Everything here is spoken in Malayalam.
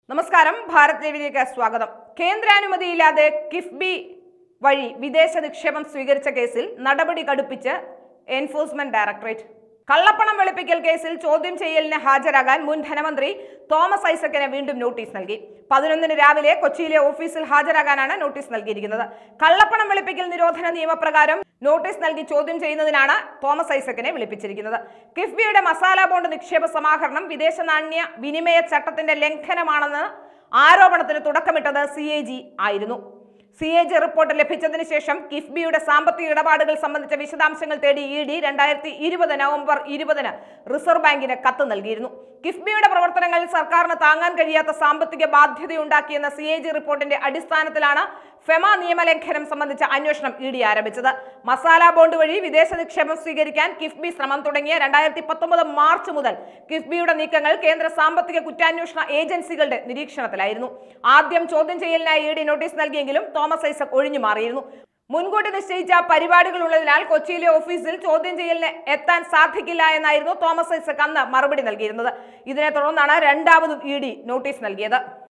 നമസ്കാരം ഭാരത് ടിവിയിലേക്ക് സ്വാഗതം കേന്ദ്രാനുമതിയില്ലാതെ കിഫ്ബി വഴി വിദേശ നിക്ഷേപം സ്വീകരിച്ച കേസിൽ നടപടി കടുപ്പിച്ച് എൻഫോഴ്സ്മെന്റ് ഡയറക്ടറേറ്റ് കള്ളപ്പണം വെളുപ്പിക്കൽ കേസിൽ ചോദ്യം ചെയ്യലിന് ഹാജരാകാൻ മുൻ ധനമന്ത്രി തോമസ് ഐസക്കിന് വീണ്ടും നോട്ടീസ് നൽകി പതിനൊന്നിന് രാവിലെ കൊച്ചിയിലെ ഓഫീസിൽ ഹാജരാകാനാണ് നോട്ടീസ് നൽകിയിരിക്കുന്നത് കള്ളപ്പണം വെളുപ്പിക്കൽ നിരോധന നിയമപ്രകാരം നോട്ടീസ് നൽകി ചോദ്യം ചെയ്യുന്നതിനാണ് തോമസ് ഐസക്കിനെ വിളിപ്പിച്ചിരിക്കുന്നത് കിഫ്ബിയുടെ മസാല ബോണ്ട് നിക്ഷേപ സമാഹരണം വിദേശ നാണ്യ വിനിമയ ചട്ടത്തിന്റെ ലംഘനമാണെന്ന് ആരോപണത്തിന് തുടക്കമിട്ടത് സി ആയിരുന്നു സി എ ജി റിപ്പോർട്ട് ലഭിച്ചതിന് ശേഷം കിഫ്ബിയുടെ സാമ്പത്തിക ഇടപാടുകൾ സംബന്ധിച്ച വിശദാംശങ്ങൾ തേടി ഇ ഡി രണ്ടായിരത്തി ഇരുപത് നവംബർ ഇരുപതിന് റിസർവ് ബാങ്കിന് കത്ത് നൽകിയിരുന്നു കിഫ്ബിയുടെ പ്രവർത്തനങ്ങളിൽ സർക്കാരിന് താങ്ങാൻ കഴിയാത്ത സാമ്പത്തിക ബാധ്യതയുണ്ടാക്കിയെന്ന സി എ ജി റിപ്പോർട്ടിന്റെ അടിസ്ഥാനത്തിലാണ് ഫെമ നിയമലംഘനം സംബന്ധിച്ച അന്വേഷണം ഇ ഡി ആരംഭിച്ചത് മസാല ബോണ്ട് വഴി വിദേശ നിക്ഷേപം സ്വീകരിക്കാൻ കിഫ്ബി ശ്രമം തുടങ്ങിയ രണ്ടായിരത്തി പത്തൊമ്പത് മാർച്ച് മുതൽ കിഫ്ബിയുടെ നീക്കങ്ങൾ കേന്ദ്ര സാമ്പത്തിക കുറ്റാന്വേഷണ ഏജൻസികളുടെ നിരീക്ഷണത്തിലായിരുന്നു ആദ്യം ചോദ്യം ചെയ്യലിനായി ഇ ഡി നോട്ടീസ് നൽകിയെങ്കിലും തോമസ് ഐസക് ഒഴിഞ്ഞു മാറിയിരുന്നു മുൻകൂട്ടി നിശ്ചയിച്ച പരിപാടികൾ ഉള്ളതിനാൽ കൊച്ചിയിലെ ഓഫീസിൽ ചോദ്യം ചെയ്യലിന് എത്താൻ സാധിക്കില്ല എന്നായിരുന്നു തോമസ് ഐസക് അന്ന് മറുപടി നൽകിയിരുന്നത് ഇതിനെ തുടർന്നാണ് രണ്ടാമതും ഇ ഡി നോട്ടീസ് നൽകിയത്